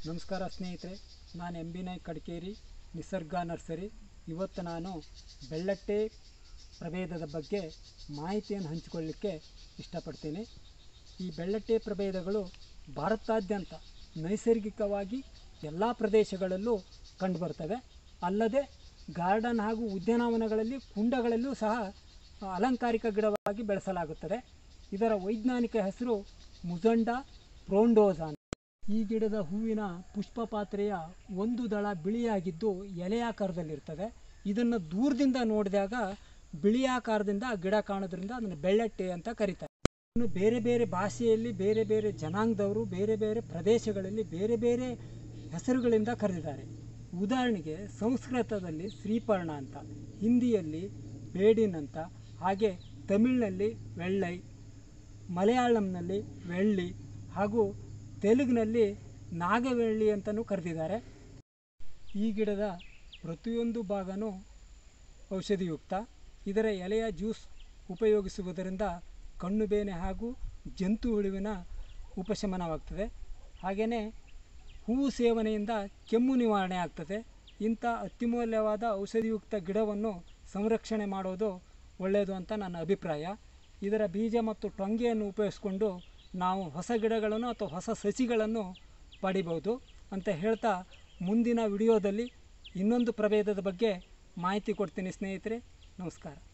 ನಮಸ್ಕಾರ ಸ್ನೇಹಿತರೆ ನಾನು ಎಂ ಬಿ ನಾಯ್ಕ್ ಕಡ್ಕೇರಿ ನಿಸರ್ಗ ನರ್ಸರಿ ಇವತ್ತು ನಾನು ಬೆಳ್ಳಟ್ಟೆ ಪ್ರಭೇದದ ಬಗ್ಗೆ ಮಾಹಿತಿಯನ್ನು ಹಂಚಿಕೊಳ್ಳಲಿಕ್ಕೆ ಇಷ್ಟಪಡ್ತೀನಿ ಈ ಬೆಳ್ಳಟ್ಟೆ ಪ್ರಭೇದಗಳು ಭಾರತಾದ್ಯಂತ ನೈಸರ್ಗಿಕವಾಗಿ ಎಲ್ಲ ಪ್ರದೇಶಗಳಲ್ಲೂ ಕಂಡುಬರ್ತವೆ ಅಲ್ಲದೆ ಗಾರ್ಡನ್ ಹಾಗೂ ಉದ್ಯಾನವನಗಳಲ್ಲಿ ಕುಂಡಗಳಲ್ಲೂ ಸಹ ಅಲಂಕಾರಿಕ ಗಿಡವಾಗಿ ಬೆಳೆಸಲಾಗುತ್ತದೆ ಇದರ ವೈಜ್ಞಾನಿಕ ಹೆಸರು ಮುಜಂಡಾ ಪ್ರೋಂಡೋಸಾ ಅಂತ. ಈ ಗಿಡದ ಹೂವಿನ ಪುಷ್ಪ ಪಾತ್ರೆಯ ಒಂದು ದಳ ಬಿಳಿಯಾಗಿದ್ದು ಎಲೆಯಾಕಾರದಲ್ಲಿರ್ತದೆ ಇದನ್ನು ದೂರದಿಂದ ನೋಡಿದಾಗ ಬಿಳಿಯಾಕಾರದಿಂದ ಆ ಗಿಡ ಕಾಣೋದ್ರಿಂದ ಅದನ್ನು ಬೆಳ್ಳಟ್ಟೆ ಅಂತ ಕರೀತಾರೆ ಇನ್ನು ಬೇರೆ ಬೇರೆ ಭಾಷೆಯಲ್ಲಿ ಬೇರೆ ಬೇರೆ ಜನಾಂಗದವರು ಬೇರೆ ಬೇರೆ ಪ್ರದೇಶಗಳಲ್ಲಿ ಬೇರೆ ಬೇರೆ ಹೆಸರುಗಳಿಂದ ಕರೆದಿದ್ದಾರೆ ಉದಾಹರಣೆಗೆ ಸಂಸ್ಕೃತದಲ್ಲಿ ಶ್ರೀಪರ್ಣ ಅಂತ ಹಿಂದಿಯಲ್ಲಿ ಬೇಡಿನ್ ಅಂತ ಹಾಗೆ ತಮಿಳಿನಲ್ಲಿ ವೆಳ್ಳೈ ಮಲಯಾಳಂನಲ್ಲಿ ವೆಳ್ಳಿ ಹಾಗೂ ತೆಲುಗಿನಲ್ಲಿ ನಾಗವೆಳ್ಳಿ ಅಂತಲೂ ಕರೆದಿದ್ದಾರೆ ಈ ಗಿಡದ ಪ್ರತಿಯೊಂದು ಭಾಗನೂ ಔಷಧಿಯುಕ್ತ ಇದರ ಎಲೆಯ ಜ್ಯೂಸ್ ಉಪಯೋಗಿಸುವುದರಿಂದ ಕಣ್ಣು ಬೇನೆ ಹಾಗೂ ಜಂತು ಹುಳುವಿನ ಉಪಶಮನವಾಗ್ತದೆ ಹಾಗೆಯೇ ಹೂವು ಸೇವನೆಯಿಂದ ಕೆಮ್ಮು ನಿವಾರಣೆ ಆಗ್ತದೆ ಇಂಥ ಅತ್ಯಮೂಲ್ಯವಾದ ಔಷಧಿಯುಕ್ತ ಗಿಡವನ್ನು ಸಂರಕ್ಷಣೆ ಮಾಡೋದು ಒಳ್ಳೆಯದು ಅಂತ ನನ್ನ ಅಭಿಪ್ರಾಯ ಇದರ ಬೀಜ ಮತ್ತು ಟೊಂಗೆಯನ್ನು ಉಪಯೋಗಿಸ್ಕೊಂಡು ನಾವು ಹೊಸ ಗಿಡಗಳನ್ನು ಅಥವಾ ಹೊಸ ಸಸಿಗಳನ್ನು ಪಡಿಬೋದು ಅಂತ ಹೇಳ್ತಾ ಮುಂದಿನ ವಿಡಿಯೋದಲ್ಲಿ ಇನ್ನೊಂದು ಪ್ರಭೇದದ ಬಗ್ಗೆ ಮಾಹಿತಿ ಕೊಡ್ತೀನಿ ಸ್ನೇಹಿತರೆ ನಮಸ್ಕಾರ